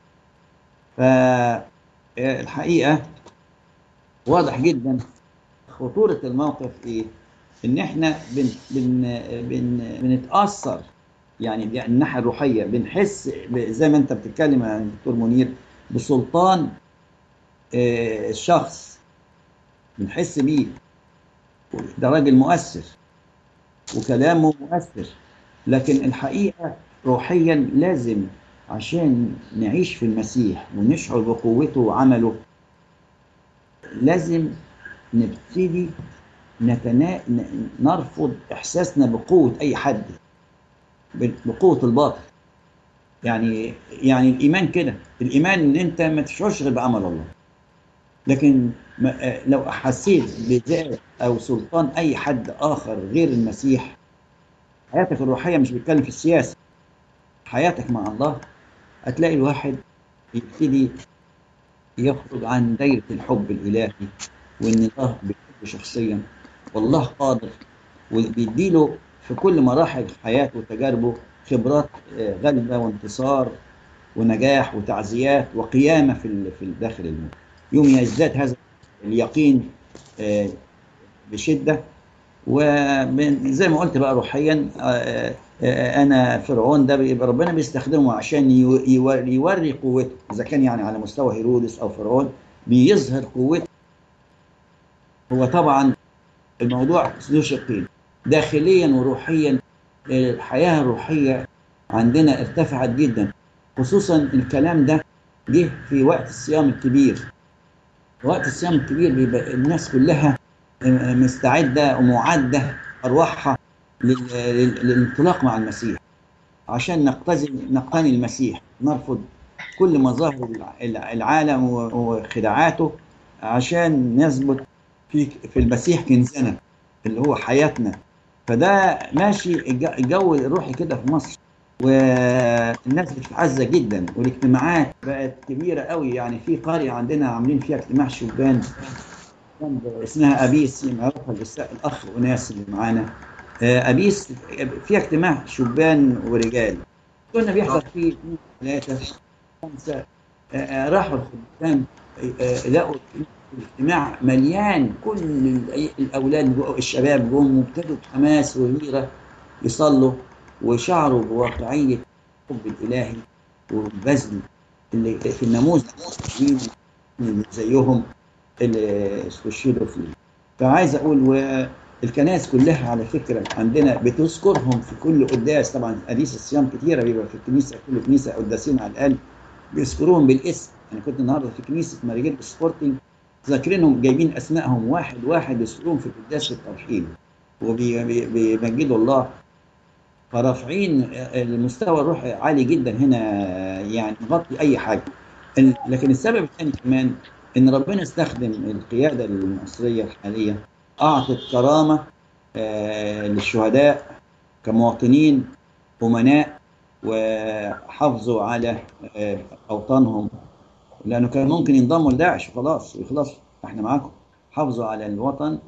فالحقيقة واضح جدا خطورة الموقف إيه؟ إن إحنا بن بن بن بنتأثر يعني دي الناحية الروحية بنحس ب- زي ما أنت بتتكلم يا دكتور منير بسلطان آه، الشخص بنحس بيه ده راجل مؤثر وكلامه مؤثر لكن الحقيقة روحيا لازم عشان نعيش في المسيح ونشعر بقوته وعمله لازم نبتدي نتنا... ن- نرفض إحساسنا بقوة أي حد بقوة الباطل يعني يعني الإيمان كده الإيمان إن أنت ما تشعرش غير بعمل الله لكن ما- آه، لو حسيت بذات أو سلطان أي حد آخر غير المسيح حياتك الروحية مش بتتكلم في السياسة حياتك مع الله هتلاقي الواحد يبتدي يخرج عن دايرة الحب الإلهي وإن الله بيحبه شخصيا والله قادر وبيديله في كل مراحل حياته وتجاربه خبرات آه، غلبة وانتصار ونجاح وتعزيات وقيامة في ال- في داخل الموت يوم يزداد هذا اليقين آه، بشدة وزي ما قلت بقى روحيا آه، آه، انا فرعون ده بيبقى ربنا بيستخدمه عشان يو- يو- يوري قوته اذا كان يعني على مستوى هيرودس او فرعون بيظهر قوته هو طبعا الموضوع له شقين داخليا وروحيا آه، الحياه الروحيه عندنا ارتفعت جدا خصوصا الكلام ده جه في وقت الصيام الكبير وقت الصيام الكبير بيبقى الناس كلها مستعدة ومعدة أرواحها لل- لل- للانطلاق مع المسيح عشان نقتزم نقاني المسيح نرفض كل مظاهر الع- العالم و- وخداعاته عشان نثبت في في المسيح كنزنا اللي هو حياتنا فده ماشي الج- الجو الروحي كده في مصر والناس بتتعزى جدا والاجتماعات بقت كبيره قوي يعني في قريه عندنا عاملين فيها اجتماع شبان جنب اسمها ابيس معروفه للس- الاخ وناس اللي معانا آه، ابيس فيها اجتماع شبان ورجال كنا بيحصل فيه اثنين ثلاثه خمسه آه، آه، راحوا الخدام آه، لقوا الاجتماع مليان كل ال- الاولاد جو- الشباب جم وابتدوا بحماس وغيره يصلوا وشعروا بواقعيه الحب الالهي والبذل اللي في الناموس مين اللي زيهم اللي استشهدوا فيه فعايز اقول والكنائس كلها على فكره عندنا بتذكرهم في كل قداس طبعا قديس الصيام كتيره بيبقى في الكنيسه كل كنيسه قداسين على الاقل بيذكروهم بالاسم انا كنت النهارده في كنيسه ماريجيل سبورتنج ذاكرينهم جايبين اسمائهم واحد واحد بيذكروهم في القداس الترحيل وبيمجدوا الله فرافعين المستوى الروحي عالي جدا هنا يعني مغطي اي حاجه ال- لكن السبب الثاني كمان ان ربنا استخدم القياده المصريه الحاليه اعطت كرامه آه، للشهداء كمواطنين امناء وحافظوا على آه، اوطانهم لانه كان ممكن ينضموا لداعش وخلاص ويخلصوا احنا معاكم حافظوا على الوطن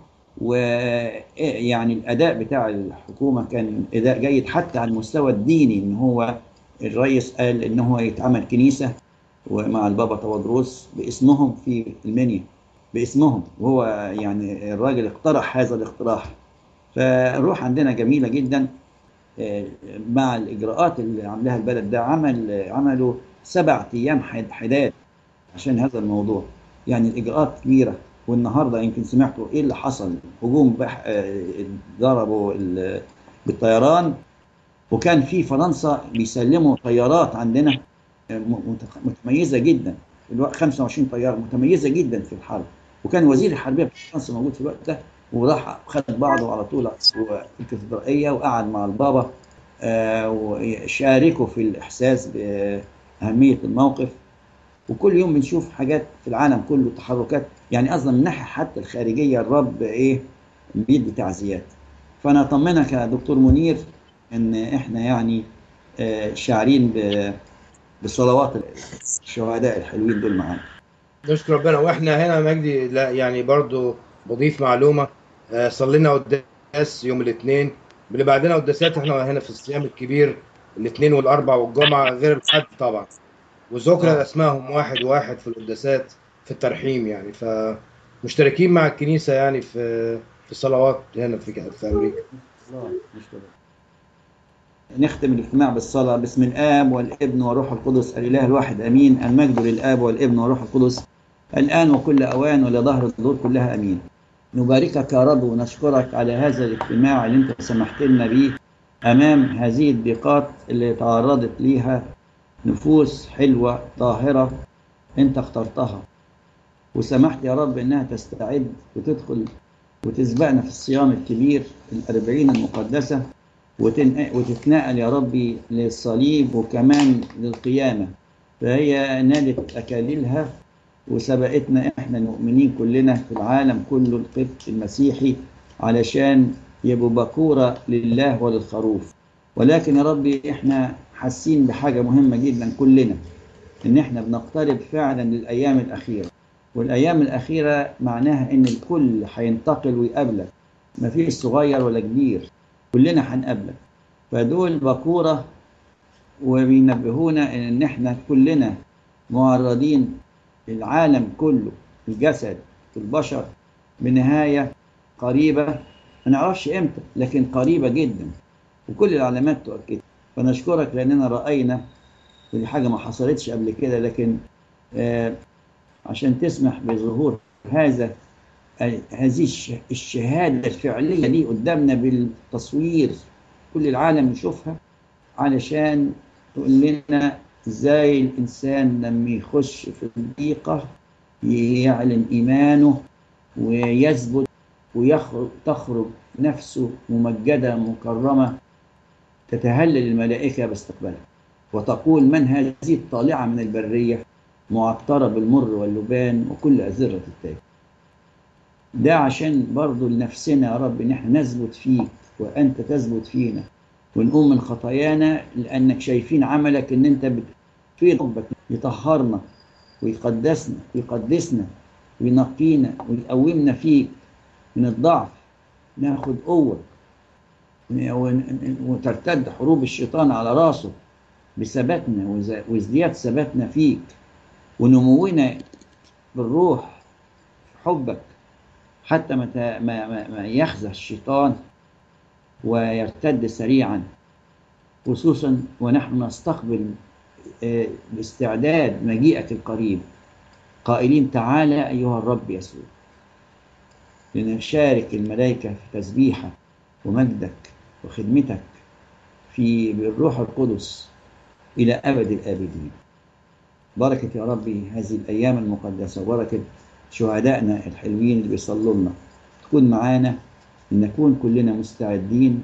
ويعني الاداء بتاع الحكومه كان اداء جيد حتى على المستوى الديني ان هو الرئيس قال ان هو يتعمل كنيسه ومع البابا تودروس باسمهم في المنيا باسمهم وهو يعني الراجل اقترح هذا الاقتراح فالروح عندنا جميله جدا آه، مع الاجراءات اللي عاملاها البلد ده عمل عملوا سبع ايام حد- حداد عشان هذا الموضوع يعني الاجراءات كبيره والنهارده يمكن سمعتوا ايه اللي حصل هجوم بح... آه، ضربوا ال- بالطيران وكان في فرنسا بيسلموا طيارات عندنا آه، م- مت- متميزه جدا الوقت 25 طياره متميزه جدا في الحرب وكان وزير الحربيه في فرنسا موجود في الوقت ده وراح خد بعضه على طول في الكاتدرائيه وقعد مع البابا آه، وشاركوا في الاحساس باهميه الموقف وكل يوم بنشوف حاجات في العالم كله تحركات يعني قصدي من الناحيه حتى الخارجيه الرب ايه بيدي تعزيات فانا اطمنك يا دكتور منير ان احنا يعني آه، شاعرين ب- بصلوات الشهداء الحلوين دول معانا نشكر ربنا واحنا هنا مجدي لا يعني برضو بضيف معلومه آه، صلينا قداس يوم الاثنين بنبقى عندنا قداسات احنا هنا في الصيام الكبير الاثنين والاربع والجمعه غير الحد طبعا وذكر اسمائهم واحد واحد في القداسات في الترحيم يعني فمشتركين مع الكنيسه يعني في في الصلوات هنا في في امريكا الله نشكر نختم الاجتماع بالصلاة باسم الآب والابن والروح القدس الإله الواحد أمين المجد للآب والابن والروح القدس الآن وكل أوان ولظهر الظهور كلها أمين نباركك يا رب ونشكرك على هذا الاجتماع اللي انت سمحت لنا بيه أمام هذه الضيقات اللي تعرضت ليها نفوس حلوة طاهرة انت اخترتها وسمحت يا رب انها تستعد وتدخل وتسبقنا في الصيام الكبير الأربعين المقدسة وتتنقل يا ربي للصليب وكمان للقيامة فهي نالت أكاليلها وسبقتنا احنا المؤمنين كلنا في العالم كله القبط المسيحي علشان يبقوا بكورة لله وللخروف ولكن يا ربي احنا حاسين بحاجة مهمة جدا كلنا ان احنا بنقترب فعلا للأيام الأخيرة والأيام الأخيرة معناها ان الكل هينتقل ويقابلك مفيش صغير ولا كبير كلنا هنقابلك فدول بكورة وبينبهونا ان احنا كلنا معرضين العالم كله الجسد البشر بنهاية قريبة ما نعرفش امتى لكن قريبة جدا وكل العلامات تؤكد فنشكرك لأننا رأينا ودي حاجة ما حصلتش قبل كده لكن آه عشان تسمح بظهور هذا هذه الشهادة الفعلية دي قدامنا بالتصوير كل العالم يشوفها علشان تقول لنا ازاي الانسان لما يخش في الضيقه يعلن ايمانه ويثبت ويخرج تخرج نفسه ممجده مكرمه تتهلل الملائكه باستقبالها وتقول من هذه الطالعه من البريه معطره بالمر واللبان وكل ازره التاج ده عشان برضو لنفسنا يا رب ان احنا نثبت فيك وانت تثبت فينا ونقوم من خطايانا لانك شايفين عملك ان انت في حبك يطهرنا ويقدسنا ويقدسنا وينقينا ويقومنا فيك من الضعف ناخد قوة وترتد حروب الشيطان على راسه بثباتنا وازدياد ثباتنا فيك ونمونا بالروح في حبك حتى ما ما ما يخزى الشيطان ويرتد سريعا خصوصا ونحن نستقبل باستعداد مجيئك القريب قائلين تعالى أيها الرب يسوع لنشارك الملائكة في تسبيحك ومجدك وخدمتك في بالروح القدس إلى أبد الآبدين بركة يا ربي هذه الأيام المقدسة وبركة شهدائنا الحلوين اللي بيصلوا لنا تكون معانا نكون كلنا مستعدين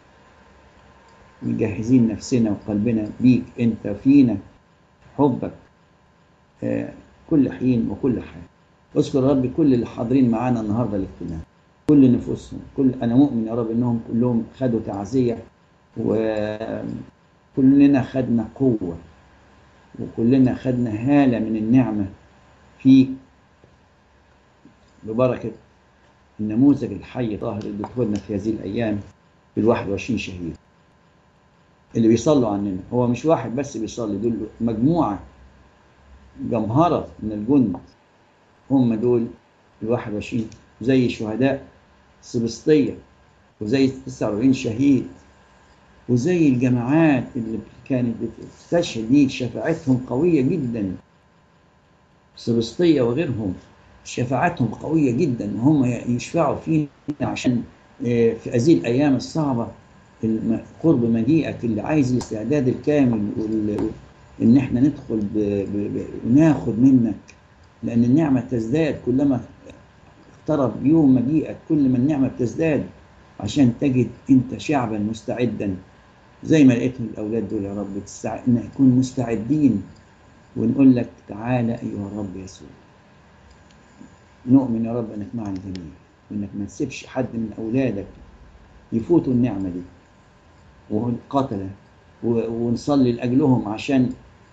مجهزين نفسنا وقلبنا بيك انت فينا حبك آه كل حين وكل حال اذكر يا رب كل اللي حاضرين معانا النهارده الاجتماع كل نفوسهم كل انا مؤمن يا رب انهم كلهم خدوا تعزيه وكلنا خدنا قوه وكلنا خدنا هاله من النعمه فيك ببركه النموذج الحي طاهر اللي ادخلنا في هذه الايام بال 21 شهيد اللي بيصلوا عننا هو مش واحد بس بيصلي دول مجموعة جمهرة من الجند هم دول ال 21 زي شهداء سبسطية وزي 49 شهيد وزي الجماعات اللي كانت بتستشهد دي شفاعتهم قوية جدا سبسطية وغيرهم شفاعتهم قوية جدا هم يشفعوا فينا عشان في هذه الأيام الصعبة قرب مجيئك اللي عايز الاستعداد الكامل ان احنا ندخل ب... ب... وناخد منك لان النعمه تزداد كلما اقترب يوم مجيئك كل ما النعمه بتزداد عشان تجد انت شعبا مستعدا زي ما لقيتهم الاولاد دول يا رب تستع... نكون مستعدين ونقول لك تعالى ايها الرب يسوع نؤمن يا رب انك مع الجميع وانك ما تسيبش حد من اولادك يفوتوا النعمه دي والقتلة ونصلي لأجلهم عشان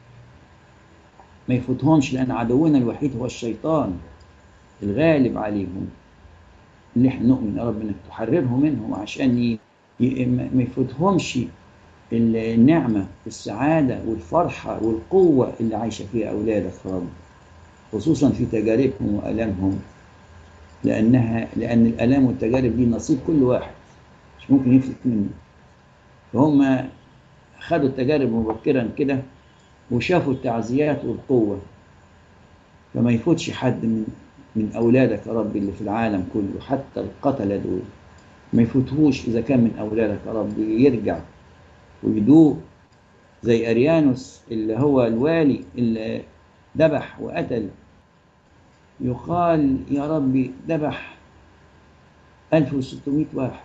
ما يفوتهمش لأن عدونا الوحيد هو الشيطان الغالب عليهم اللي احنا نؤمن يا رب انك تحررهم منهم عشان ي... ي... ما يفوتهمش النعمة والسعادة والفرحة والقوة اللي عايشة فيها أولادك يا رب خصوصا في تجاربهم وألامهم لأنها لأن الآلام والتجارب دي نصيب كل واحد مش ممكن يفلت منه فهم خدوا التجارب مبكرا كده وشافوا التعزيات والقوة فما يفوتش حد من من أولادك يا رب اللي في العالم كله حتى القتلة دول ما يفوتهوش إذا كان من أولادك يا رب يرجع ويدوق زي أريانوس اللي هو الوالي اللي ذبح وقتل يقال يا ربي ذبح 1600 واحد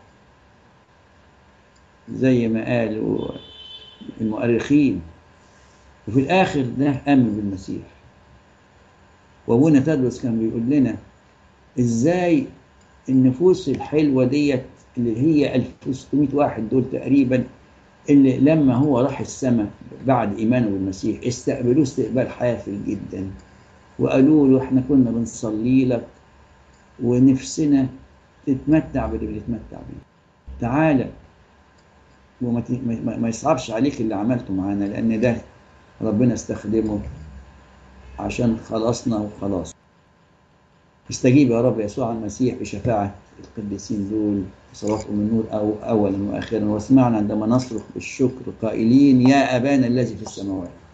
زي ما قالوا المؤرخين وفي الآخر ده آمن بالمسيح وابونا تدرس كان بيقول لنا ازاي النفوس الحلوه ديت اللي هي 1600 واحد دول تقريبا اللي لما هو راح السماء بعد ايمانه بالمسيح استقبلوه استقبال حافل جدا وقالوا له احنا كنا بنصلي لك ونفسنا تتمتع باللي بنتمتع بيه تعالى وما ما, ما يصعبش عليك اللي عملته معانا لان ده ربنا استخدمه عشان خلصنا وخلاص استجيب يا رب يسوع المسيح بشفاعة القديسين دول صلاة أم النور أو أولا وآخرا واسمعنا عندما نصرخ بالشكر قائلين يا أبانا الذي في السماوات